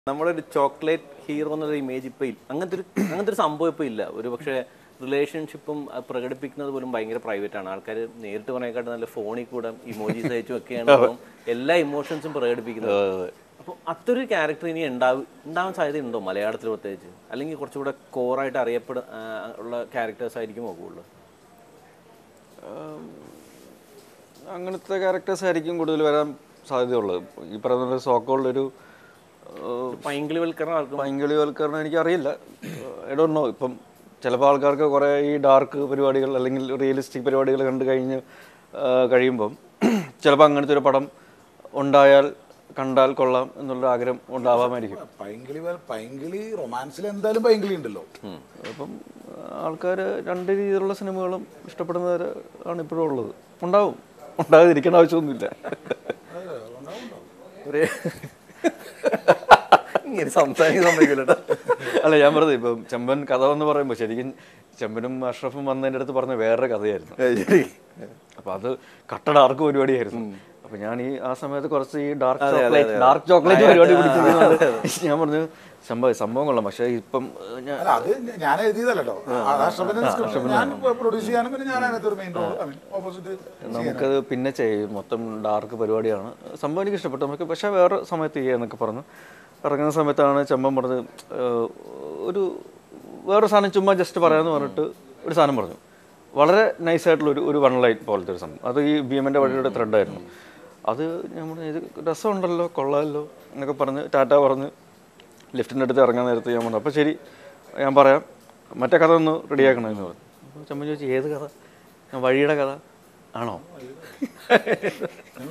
നമ്മുടെ ഒരു chocolate hero എന്നൊരു ഇമേജ് ഇപ്പൊ ഇല്ല അങ്ങനത്തെ ഒരു അങ്ങനത്തെ ഒരു സംഭവം ഇപ്പൊ ഇല്ല ഒരു പക്ഷേ റിലേഷൻഷിപ്പും അത് പ്രകടിപ്പിക്കുന്നത് പോലും ഭയങ്കര പ്രൈവറ്റ് ആണ് ആൾക്കാർ നേരിട്ട് പറഞ്ഞേക്കാട്ട് നല്ല ഫോണിൽ കൂടെ ഇമോജീസ് അയച്ചും ഒക്കെയാണ് ഇപ്പം എല്ലാ ഇമോഷൻസും പ്രകടിപ്പിക്കുന്നത് അപ്പോൾ അത്തൊരു ക്യാരക്ടർ ഇനി ഉണ്ടാവും ഉണ്ടാവാൻ സാധ്യതയുണ്ടോ മലയാളത്തിൽ പ്രത്യേകിച്ച് അല്ലെങ്കിൽ കുറച്ചുകൂടെ കോറായിട്ട് അറിയപ്പെട ആ, ഉള്ള ക്യാരക്ടേഴ്സ് ആയിരിക്കുമോ കൂടുതൽ അങ്ങനത്തെ ക്യാരക്ടേഴ്സ് ആയിരിക്കും കൂടുതൽ വരാൻ സാധ്യതയുള്ളത് ഈ പറയുന്ന സോക്കോളിലൊരു പൈങ്കിളിവൽക്കരണം ആർക്കും പൈങ്കിളിവൽക്കരണം എനിക്കറിയില്ല ഐ ഡോണ്ട് നോ ഇപ്പം ചിലപ്പോൾ ആൾക്കാർക്ക് കുറേ ഈ ഡാർക്ക് പരിപാടികൾ അല്ലെങ്കിൽ റിയലിസ്റ്റിക് പരിപാടികൾ കണ്ടു കഴിഞ്ഞ് ആ, കഴിയുമ്പം ചിലപ്പോൾ അങ്ങനത്തെ ഒരു പടം ഉണ്ടായാൽ കണ്ടാൽ കൊള്ളാം എന്നുള്ള ആഗ്രഹം ഉണ്ടാവാമായിരിക്കും പൈങ്കിളി വ- പൈങ്കിളി റൊമാൻസിൽ എന്തായാലും പൈങ്കിളി ഉണ്ടല്ലോ അപ്പം ആൾക്കാർ രണ്ട് രീതിയിലുള്ള സിനിമകളും ഇഷ്ടപ്പെടുന്നവർ ആണ് ഇപ്പോഴും ഉള്ളത് ഉണ്ടാവും ഉണ്ടാകാതിരിക്കേണ്ട ആവശ്യമൊന്നുമില്ല ഒരു ഇങ്ങനെ സംസാരിക്കാൻ സമ്മതിക്കില്ല അല്ല ഞാൻ പറഞ്ഞത് ഇപ്പം ചെമ്പൻ കഥ എന്ന് പറയുമ്പോൾ ശരിക്കും ചെമ്പനും അഷ്റഫും വന്നതിൻ്റെ അടുത്ത് പറഞ്ഞ വേറൊരു കഥയായിരുന്നു അപ്പൊ അത് കട്ട ഡാർക്ക് പരിപാടിയായിരുന്നു അപ്പൊ ഞാൻ ഈ ആ സമയത്ത് കുറച്ച് ഈ ഡാർക്ക് ചോക്ലേറ്റ് ഡാർക്ക് ചോക്ലേറ്റ് പരിപാടി പിടിക്കുന്നത് ഞാൻ പറഞ്ഞു സംഭവം സംഭവം കൊള്ളാം പക്ഷേ ഇപ്പം ഏഹ്, ഞാൻ അല്ല അത് ഞാൻ എഴുതിയതല്ല കേട്ടോ ആകാശത്തിന്റെ സ്ക്രിപ്റ്റ് ഞാൻ പ്രൊഡ്യൂസ് ചെയ്യാനും പിന്നെ ഞാൻ അതിനകത്ത് ഒരു main role I mean opposite നമുക്കത് പിന്നെ ചെയ്യും മൊത്തം ഡാർക്ക് പരിപാടിയാണ് സംഭവം എനിക്ക് ഇഷ്ടപ്പെട്ടു നമുക്ക് പക്ഷേ വേറെ സമയത്ത് ചെയ്യാന്നൊക്കെ പറഞ്ഞു ഇറങ്ങുന്ന സമയത്താണ് ചെമ്പൻ പറഞ്ഞത് ഏഹ്, ഒരു വേറെ സാധനം ചുമ്മാ ജസ്റ്റ് പറയാമെന്ന് പറഞ്ഞിട്ട് ഒരു സാധനം പറഞ്ഞു വളരെ നൈസായിട്ടുള്ള ഒരു ഒരു വൺ ലൈൻ പോലത്തെ ഒരു സംഭവം അത് ഈ ബി എമ്മിൻ്റെ വഴിയുടെ ത്രെഡായിരുന്നു അത് ഞാൻ പറഞ്ഞു ഇത് രസമുണ്ടല്ലോ കൊള്ളാമല്ലോ എന്നൊക്കെ പറഞ്ഞ് ടാറ്റ പറഞ്ഞ് ലിഫ്റ്റിൻ്റെ അടുത്ത് ഇറങ്ങാൻ നേരത്ത് ഞാൻ പറഞ്ഞു അപ്പോൾ ശരി ഞാൻ പറയാം മറ്റേ കഥ ഒന്ന് റെഡിയാക്കണമെന്ന് പറഞ്ഞു അപ്പോൾ ചമ്മൻ ചോദിച്ചു ഏത് കഥ ഞാൻ വഴിയുടെ കഥ ആണോ